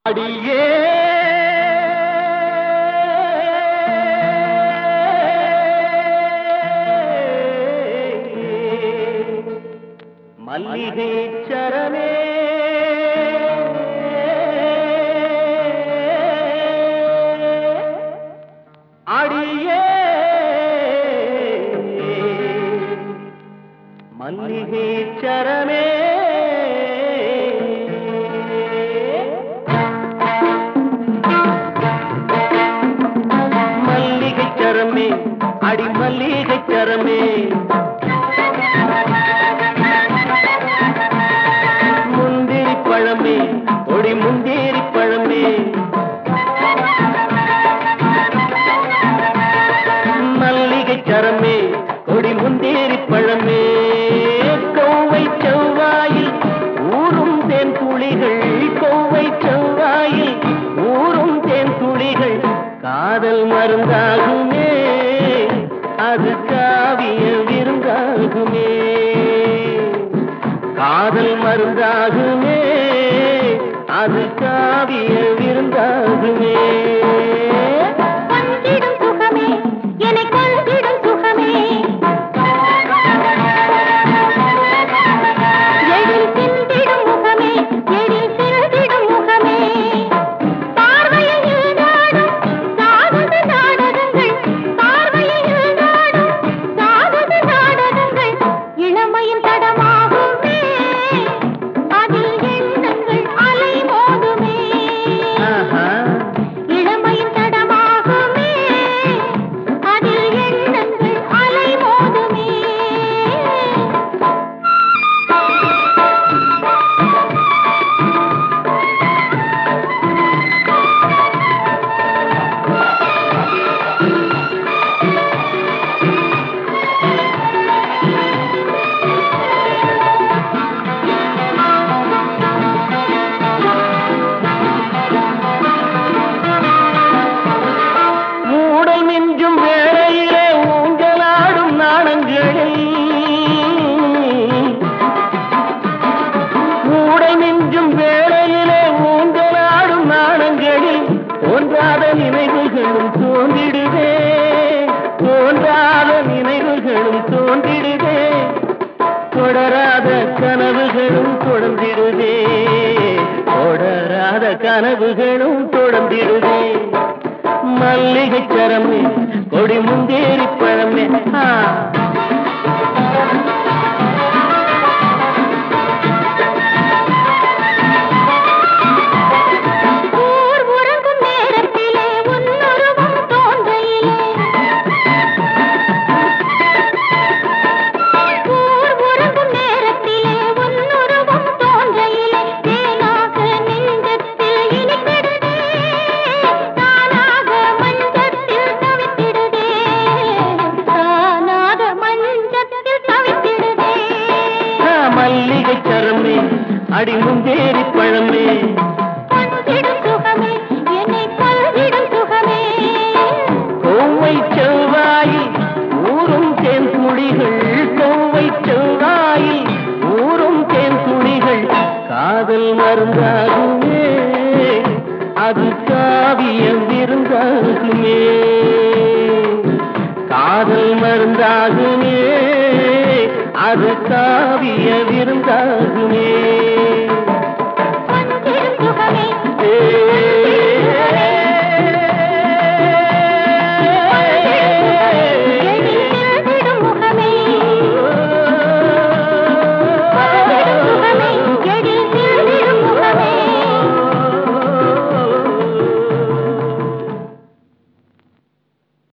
அடியே மல்லிகை சரமே அடியே மல்லிகை சரமே மல்லிகை சரமே அடி மல்லிகை சரமே முந்திரி பழமே ஒடி முந்தேரி பழமே மல்லிகை சரமே கொடி முந்தேரி பழமே கோவை செவ்வாயில் ஊரும் தேன் துளிகள் கோவை செவ்வாயில் ஊரும் தேன் துளிகள் காதல் மருந்தாகுமே அது காவிய விருந்தாகுமே காதல் மருந்தாகுமே அது காவிய விருந்தாகுமே கொஞ்சிடும் சுகமே என்னை கொஞ்சிடும் சுகமே எழில் சிந்திடும் முகமே எழில் சிறந்திடும் முகமே பார்வையில் நாடும் சாகச நாடகங்கள் பார்வையில் நாடும் சாகச நாடகங்கள் இளமையின் தடமாகுமே அதில் எண்ணங்கள் அலை மோதுமே ஆஹா இளமையின் தடமாகுமே அதில் எண்ணங்கள் அலை மோதுமே மூடல் மிஞ்சும் வேளையிலே ஊஞ்சலாடும் நாணங்களில் மூடல் மிஞ்சும் வேளையிலே ஊஞ்சலாடும் நாணங்களில் தோன்றாத நினைவுகளும் தோன்றிடுதே தோன்றாத நினைவுகளும் தோன்றிடுதே தொடராத கனவுகளும் தொடர்ந்திடுதே தொடராத கனவுகளும் தொடர்ந்திடுதே மல்லிகை சரமே கொடி முந்தேரி பழமே ஆ. ஊர் உறங்கும் நேரத்திலே உன்னுருவம் தோன்றையிலே ஊர் உறங்கும் நேரத்திலே உன்னுருவம் தோன்றையிலே தேனாக நெஞ்சத்தில் இனித்திடுதே தானாக மஞ்சத்தில் தவித்திடுதே தானாக மஞ்சத்தில் தவித்திடுதே ஆ, மல்லிகை சரமே அடி முந்தேரி பழமே கொஞ்சிடும் சுகமே என்னை கொள்கிடும் சுகமே கோவை செவ்வாயில் ஊரும் தேன் துளிகள் கோவை செவ்வாயில் ஊரும் தேன் துளிகள் காதல் மருந்தாகுமே அது காவியம் விருந்தாகுமே காதல் மருந்தாகுமே அது காவிய விருந்தாகுமே